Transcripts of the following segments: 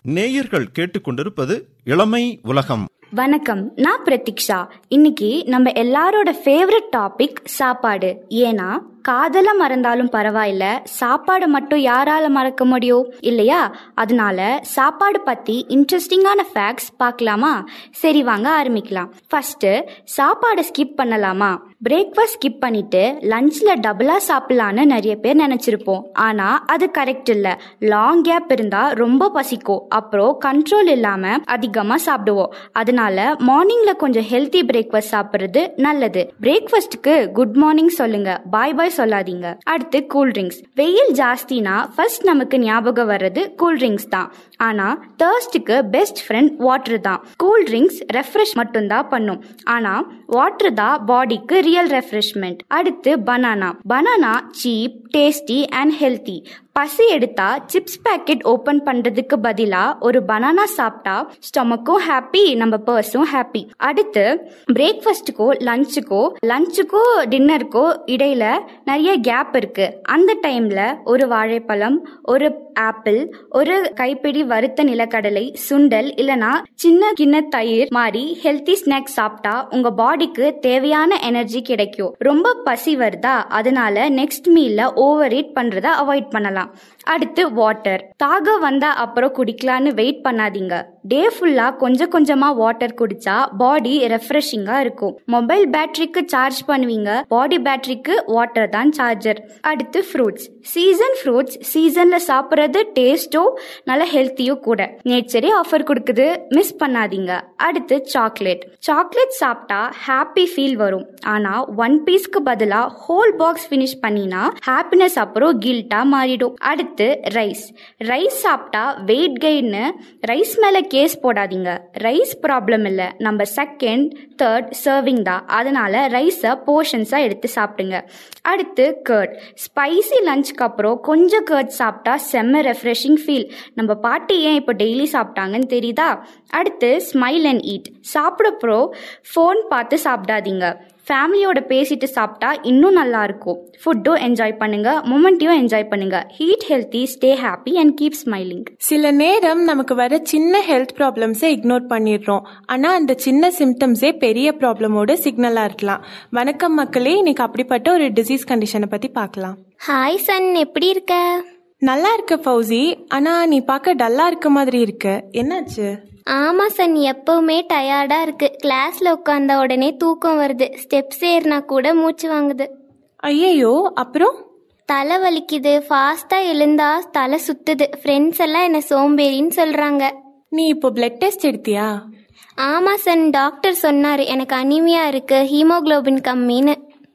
நேயர்கள் கேட்டுக்கொண்டிருப்பது இளமை உலகம் வணக்கம் நான் பிரதீக்ஷா இன்னைக்கு நம்ம எல்லாரோட ஃபேவரட் டாபிக் சாப்பாடு ஏன்னா காதல மறந்தாலும் பரவாயில்ல சாப்பாடு மட்டும் யாரால மறக்க முடியும் இல்லையா அதனால சாப்பாடு பத்தி இன்ட்ரெஸ்டிங்கான ஃபேக்ட்ஸ் பார்க்கலாமா சரி வாங்க ஆரம்பிக்கலாம் ஃபர்ஸ்ட் சாப்பாடு ஸ்கிப் பண்ணலாமா பிரேக்ஃபாஸ்ட் ஸ்கிப் பண்ணிட்டு லஞ்ச்ல டபுளா சாப்பிடலான்னு நிறைய பேர் நினைச்சிருப்போம் ஆனா அது கரெக்ட் இல்ல லாங் கேப் இருந்தா ரொம்ப பசிக்கும் அப்புறம் கண்ட்ரோல் இல்லாம அதிகமா சாப்பிடுவோம் அதனால மார்னிங்ல கொஞ்சம் ஹெல்த்தி பிரேக்ஃபாஸ்ட் சாப்பிடுறது நல்லது பிரேக்ஃபாஸ்ட்க்கு குட் மார்னிங் சொல்லுங்க பாய் பாய் சொல்லாதீங்க அடுத்து கூல் ட்ரிங்க்ஸ் வெயில் ஜாஸ்தினா ஃபர்ஸ்ட் நமக்கு ஞாபகம் வர்றது கூல் ட்ரிங்க்ஸ் தான் ஆனா தேர்ஸ்டுக்கு பெஸ்ட் ஃப்ரெண்ட் வாட்டர் தான் கூல் ட்ரிங்க்ஸ் ரெஃப்ரெஷ் மட்டும்தான் பண்ணும் ஆனா வாட்டர் தான் பாடிக்கு ரியல் ரெஃப்ரெஷ்மெண்ட் அடுத்து banana banana cheap tasty and healthy பசி எடுத்தா சிப்ஸ் பேக்கெட் ஓபன் பண்றதுக்கு பதிலா ஒரு பனானா சாப்பிட்டா ஸ்டொமக்கும் ஹாப்பி நம்ம பர்ஸும் ஹாப்பி அடுத்து பிரேக்ஃபாஸ்ட்டுக்கோ லஞ்சுக்கோ லஞ்சுக்கோ டின்னருக்கோ இடையில நிறைய கேப் இருக்கு அந்த டைம்ல ஒரு வாழைப்பழம் ஒரு ஆப்பிள் ஒரு கைப்பிடி வறுத்த நிலக்கடலை சுண்டல் இல்லனா சின்ன கிண்ண தயிர் மாதிரி ஹெல்த்தி ஸ்நாக்ஸ் சாப்பிட்டா உங்க பாடிக்கு தேவையான எனர்ஜி கிடைக்கும் ரொம்ப பசி வருதா அதனால நெக்ஸ்ட் மீல்ல ஓவர் ஈட் பண்றத அவாய்ட் பண்ணலாம் அடுத்து வாட்டர் தாக வந்தா அப்புறம் குடிக்கலான்னு வெயிட் பண்ணாதீங்க டே ஃபுல்லா கொஞ்சம் கொஞ்சமா வாட்டர் குடிச்சா பாடி ரெஃப்ரெஷிங்கா இருக்கும் மொபைல் பேட்டரிக்கு சார்ஜ் பண்ணுவீங்க பாடி பேட்டரிக்கு வாட்டர் தான் சார்ஜர் அடுத்து ஃப்ரூட்ஸ் சீசன் ஃப்ரூட்ஸ் சீசன்ல சாப்பிட்றது டேஸ்டோ நல்ல ஹெல்த்தியும் கூட நேச்சரே ஆஃபர் கொடுக்குது மிஸ் பண்ணாதீங்க அடுத்து சாக்லேட் சாக்லேட் சாப்பிட்டா ஹாப்பி ஃபீல் வரும் ஆனா ஒன் பீஸ்க்கு பதிலா ஹோல் பாக்ஸ் ஃபினிஷ் பண்ணினா ஹாப்பினஸ் அப்புறம் கில்ட்டா மாறிடும் அடுத்து ரைஸ் ரைஸ் சாப்பிட்டா வெயிட் கெயின்னு ரைஸ் மேல கேஸ் போடாதீங்க ரைஸ் ப்ராப்ளம் இல்ல நம்ம செகண்ட் தேர்ட் சர்விங் தான் அதனால ரைஸை போர்ஷன்ஸா எடுத்து சாப்பிடுங்க அடுத்து கர்ட் ஸ்பைசி லஞ்சுக்கு அப்புறம் கொஞ்சம் கர்ட் சாப்பிட்டா செம்ம ரெஃப்ரெஷிங் ஃபீல் நம்ம பாட்டி ஏன் இப்போ டெய்லி சாப்பிட்டாங்கன்னு தெரியுதா அடுத்து ஸ்மைல் அண்ட் ஈட் சாப்பிடப்போ ஃபோன் பார்த்து சாப்பிடாதீங்க ஃபேமிலியோட பேசிட்டு சாப்பிட்டா இன்னும் நல்லா இருக்கும் ஃபுட்டும் என்ஜாய் பண்ணுங்க மொமெண்ட்டையும் என்ஜாய் பண்ணுங்க eat healthy stay happy and keep smiling சில நேரம் நமக்கு வர சின்ன ஹெல்த் ப்ராப்ளம்ஸை இக்னோர் பண்ணிடுறோம் ஆனா அந்த சின்ன சிம்டம்ஸே பெரிய ப்ராப்ளமோட சிக்னலா இருக்கலாம் வணக்கம் மக்களே இன்னைக்கு அப்படிப்பட்ட ஒரு டிசீஸ் கண்டிஷனை பத்தி பார்க்கலாம் ஹாய் சன் எப்படி இருக்க நல்லா இருக்க ஃபௌசி ஆனா நீ பார்க்க டல்லா இருக்க மாதிரி இருக்க என்னாச்சு ஆமா சன் எப்பவுமே டயர்டா இருக்கு கிளாஸ்ல உட்காந்த உடனே தூக்கம் வருது ஸ்டெப்ஸ் ஏறினா கூட மூச்சு வாங்குது ஐயையோ அப்புறம் தலை வலிக்குது ஃபாஸ்டா எழுந்தா தலை சுத்துது ஃப்ரெண்ட்ஸ் எல்லாம் என்ன சோம்பேறின்னு சொல்றாங்க நீ இப்போ பிளட் டெஸ்ட் எடுத்தியா ஆமா சன் டாக்டர் சொன்னாரு எனக்கு அனிமியா இருக்கு ஹீமோகுளோபின் கம்மின்னு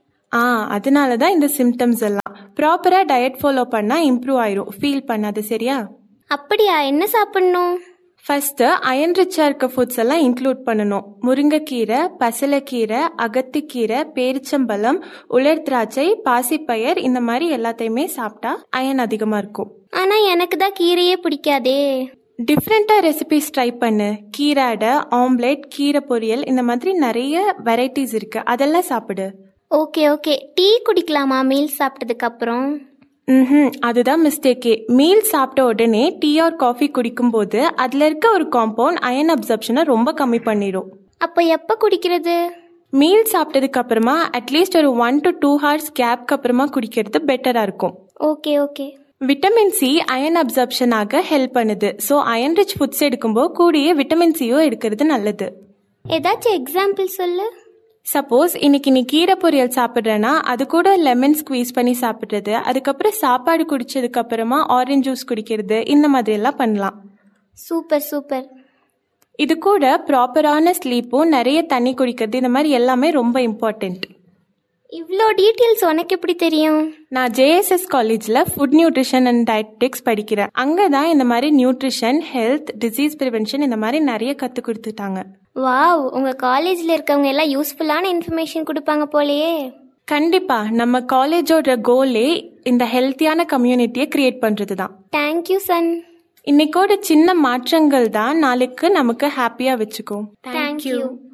ஆ அதனால தான் இந்த சிம்டம்ஸ் எல்லாம் ப்ராப்பரா டயட் ஃபாலோ பண்ணா இம்ப்ரூவ் ஆயிரும் ஃபீல் பண்ணாது சரியா அப்படியா என்ன சாப்பிடணும் ஃபர்ஸ்ட் அயன் ரிச்சா இருக்க ஃபுட்ஸ் எல்லாம் இன்க்ளூட் பண்ணணும் முருங்கைக்கீரை பசலைக்கீரை அகத்திக்கீரை பேரிச்சம்பழம் உலர் திராட்சை பாசிப்பயர் இந்த மாதிரி எல்லாத்தையுமே சாப்பிட்டா அயன் அதிகமா இருக்கும் ஆனா எனக்கு தான் கீரையே பிடிக்காதே டிஃப்ரெண்டா ரெசிபிஸ் ட்ரை பண்ணு கீரை அடை ஆம்லெட் கீரை பொரியல் இந்த மாதிரி நிறைய வெரைட்டிஸ் இருக்கு அதெல்லாம் சாப்பிடு ஓகே ஓகே டீ குடிக்கலாமா மீல் சாப்பிட்டதுக்கு அப்புறம் ம் அதுதான் மிஸ்டேக்கே மீல் சாப்பிட்ட உடனே டீ ஆர் காஃபி குடிக்கும்போது அதுல இருக்க ஒரு காம்பவுண்ட் அயன் அப்சர்ப்ஷனை ரொம்ப கம்மி பண்ணிடும் அப்போ எப்போ குடிக்கிறது மீல் சாப்பிட்டதுக்கு அப்புறமா அட்லீஸ்ட் ஒரு ஒன் டு டூ ஹவர்ஸ் கேப்க்கு அப்புறமா குடிக்கிறது பெட்டரா இருக்கும் okay okay vitamin C iron absorption ஆக ஹெல்ப் பண்ணுது ஸோ அயன் ரிச் ஃபுட்ஸ் எடுக்கும்போது கூடிய விட்டமின் சியும் எடுக்கிறது நல்லது ஏதாச்சும் எக்ஸாம்பிள் சொல்லு சப்போஸ் இன்னைக்கு நீ கீரை பொரியல் சாப்பிட்றேன்னா அது கூட லெமன் ஸ்குவீஸ் பண்ணி சாப்பிட்றது அதுக்கப்புறம் சாப்பாடு குடிச்சதுக்கு அப்புறமா ஆரஞ்சு ஜூஸ் குடிக்கிறது இந்த மாதிரி எல்லாம் பண்ணலாம் சூப்பர் சூப்பர் இது கூட ப்ராப்பரான ஸ்லீப்பும் நிறைய தண்ணி குடிக்கிறது இந்த மாதிரி எல்லாமே ரொம்ப இம்பார்ட்டண்ட் இவ்வளோ டீட்டெயில்ஸ் உனக்கு எப்படி தெரியும் நான் ஜேஎஸ்எஸ் காலேஜில் ஃபுட் நியூட்ரிஷன் அண்ட் டயட்டிக்ஸ் படிக்கிறேன் அங்கே தான் இந்த மாதிரி நியூட்ரிஷன் ஹெல்த் டிசீஸ் ப்ரிவென்ஷன் இந்த மாதிரி நிறைய கற்றுக் கொடுத்துட்டாங்க வாவ் உங்க காலேஜ்ல இருக்கவங்க எல்லாம் யூஸ்ஃபுல்லான இன்ஃபர்மேஷன் கொடுப்பாங்க போலயே கண்டிப்பா நம்ம காலேஜோட கோலே இந்த ஹெல்த்தியான கம்யூனிட்டியை கிரியேட் பண்றது தான் தேங்க்யூ சன் இன்னைக்கோட சின்ன மாற்றங்கள் தான் நாளைக்கு நமக்கு ஹாப்பியா வச்சுக்கும் தேங்க்யூ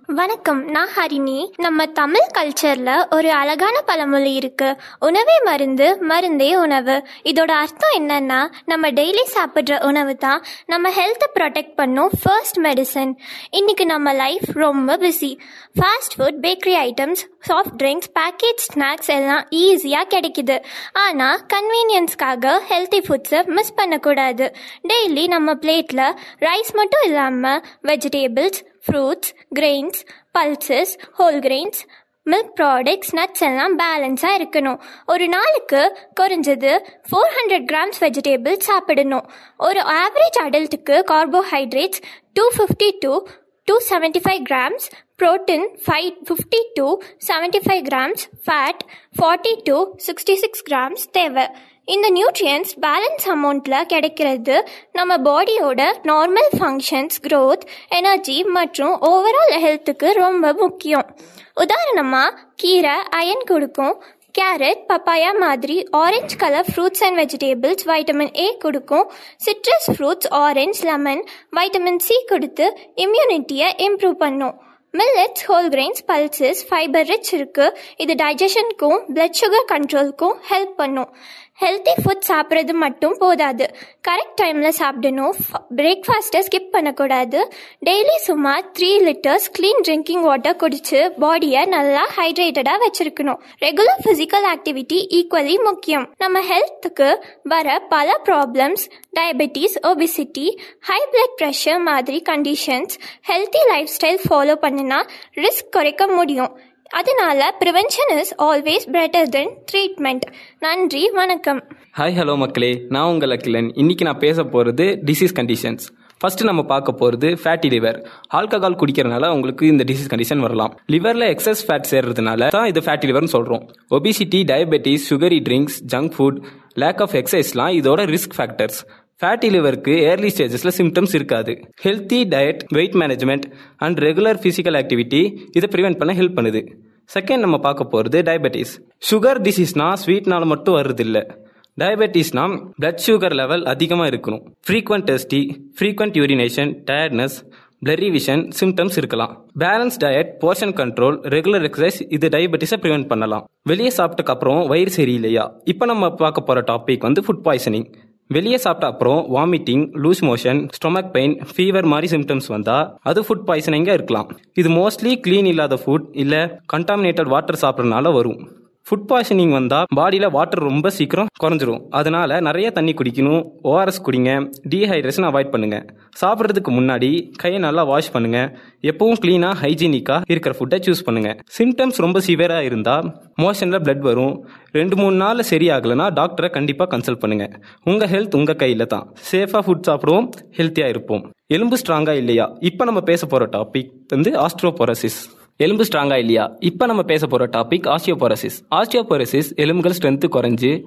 வணக்கம் நான் ஹரிணி நம்ம தமிழ் கல்ச்சர்ல ஒரு அழகான பழமொழி இருக்கு உணவே மருந்து மருந்தே உணவு இதோட அர்த்தம் என்னன்னா நம்ம டெய்லி சாப்பிட்ற உணவு தான் நம்ம ஹெல்த்தை ப்ரொடெக்ட் பண்ணும் ஃபர்ஸ்ட் மெடிசன் இன்னைக்கு நம்ம லைஃப் ரொம்ப busy fast food bakery items soft drinks package snacks எல்லாம் ஈஸியாக கிடைக்குது ஆனால் கன்வீனியன்ஸ்க்காக ஹெல்த்தி ஃபுட்ஸை மிஸ் பண்ணக்கூடாது டெய்லி நம்ம பிளேட்டில் ரைஸ் மட்டும் இல்லாமல் vegetables fruits grains pulses whole grains milk products nuts எல்லாம் பேலன்ஸாக இருக்கணும் ஒரு நாளுக்கு குறைஞ்சது ஃபோர் ஹண்ட்ரட் கிராம்ஸ் வெஜிடேபிள்ஸ் சாப்பிடணும் ஒரு ஆவரேஜ் அடல்ட்டுக்கு carbohydrates two fifty to two seventy five grams protein five fifty to seventy five grams fat forty to sixty six grams தேவை இந்த நியூட்ரியன்ஸ் பேலன்ஸ் அமௌண்ட்டில் கிடைக்கிறது நம்ம பாடியோட நார்மல் ஃபங்க்ஷன்ஸ் growth எனர்ஜி மற்றும் ஓவரால் ஹெல்த்துக்கு ரொம்ப முக்கியம் உதாரணமாக கீரை அயன் கொடுக்கும் கேரட் பப்பாயா மாதிரி orange colour fruits and vegetables vitamin A கொடுக்கும் citrus fruits orange lemon vitamin C கொடுத்து இம்யூனிட்டியை இம்ப்ரூவ் பண்ணும் millets whole grains pulses fibre rich இருக்கு இது டைஜஷனுக்கும் பிளட் சுகர் கண்ட்ரோலுக்கும் ஹெல்ப் பண்ணும் ஹெல்த்தி ஃபுட் சாப்பிட்றது மட்டும் போதாது கரெக்ட் டைமில் சாப்பிடணும் பிரேக்ஃபாஸ்ட்டை ஸ்கிப் பண்ணக்கூடாது டெய்லி சுமார் three litres clean drinking water குடிச்சு பாடியை நல்லா ஹைட்ரேட்டடாக வச்சிருக்கணும் ரெகுலர் ஃபிசிக்கல் ஆக்டிவிட்டி ஈக்குவலி முக்கியம் நம்ம ஹெல்த்துக்கு வர பல problems diabetes obesity high blood pressure மாதிரி conditions healthy life style follow பண்ணினா ரிஸ்க் குறைக்க முடியும் அதனால prevention is always better than treatment நன்றி வணக்கம் ஹாய் ஹலோ மக்களே நான் உங்கள் அகிலன் இன்னைக்கு நான் பேச போகிறது டிசீஸ் கண்டிஷன்ஸ் ஃபர்ஸ்ட் நம்ம பார்க்க போகிறது ஃபேட்டி லிவர் ஆல்கஹால் குடிக்கிறதுனால உங்களுக்கு இந்த டிசீஸ் கண்டிஷன் வரலாம் லிவரில் எக்ஸஸ் ஃபேட் சேர்றதுனால தான் இது ஃபேட்டி லிவர்னு சொல்கிறோம் obesity diabetes sugary drinks junk food lack of எக்ஸசைஸ்லாம் இதோட ரிஸ்க் ஃபேக்டர்ஸ் ஃபேட்டி லிவருக்கு ஏர்லி ஸ்டேஜஸில் சிம்டம்ஸ் இருக்காது healthy diet weight management and regular physical activity இதை ப்ரிவென்ட் பண்ண ஹெல்ப் பண்ணுது செகண்ட் நம்ம பார்க்க போகிறது டயபெட்டிஸ் சுகர் டிசீஸ்னா ஸ்வீட்னால மட்டும் வர்றது இல்லை டயபெட்டிஸ்னா பிளட் சுகர் லெவல் அதிகமாக இருக்கணும் frequent thirsty frequent urination tiredness blurry vision symptoms இருக்கலாம் balance diet portion control regular exercise இது டயபெட்டிஸை ப்ரிவென்ட் பண்ணலாம் வெளியே சாப்பிட்டக்கு அப்புறம் வயிறு சரியில்லையா இப்போ நம்ம பார்க்க போகிற டாபிக் வந்து ஃபுட் பாய்சனிங் வெளியே சாப்பிட்ட அப்புறம் vomiting loose motion stomach pain fever மாதிரி சிம்டம்ஸ் வந்தா அது ஃபுட் பாய்சனிங்காக இருக்கலாம் இது மோஸ்ட்லி க்ளீன் இல்லாத ஃபுட் இல்லை கண்டாமினேட்டட் வாட்டர் சாப்பிட்றதுனால வரும் ஃபுட் பாய்சனிங் வந்தால் பாடியில் வாட்டர் ரொம்ப சீக்கிரம் குறைஞ்சிரும் அதனால நிறைய தண்ணி குடிக்கணும் ஓஆர்எஸ் குடிங்க டீஹைட்ரேஷன் அவாய்ட் பண்ணுங்க சாப்பிட்றதுக்கு முன்னாடி கையை நல்லா வாஷ் பண்ணுங்க எப்பவும் க்ளீனாக ஹைஜீனிக்காக இருக்கிற ஃபுட்டை சூஸ் பண்ணுங்க சிம்டம்ஸ் ரொம்ப சிவியராக இருந்தால் மோஷனில் blood வரும் ரெண்டு மூணு நாளில் சரியாகலைன்னா டாக்டரை கண்டிப்பாக கன்சல்ட் பண்ணுங்க உங்கள் ஹெல்த் உங்கள் கையில் தான் சேஃபாக ஃபுட் சாப்பிடுவோம் ஹெல்த்தியாக இருப்போம் எலும்பு ஸ்ட்ராங்காக இல்லையா இப்போ நம்ம பேச போகிற டாபிக் வந்து ஆஸ்ட்ரோபோரசிஸ் எலும்பு ஸ்ட்ராங்கா இல்லையா இப்போ நம்ம பேச போற டாபிக் ஆஸ்டியோபோரசிஸ் ஆஸ்டியோபோரசிஸ் எலும்புகள் ஸ்ட்ரென்த் குறைஞ்சு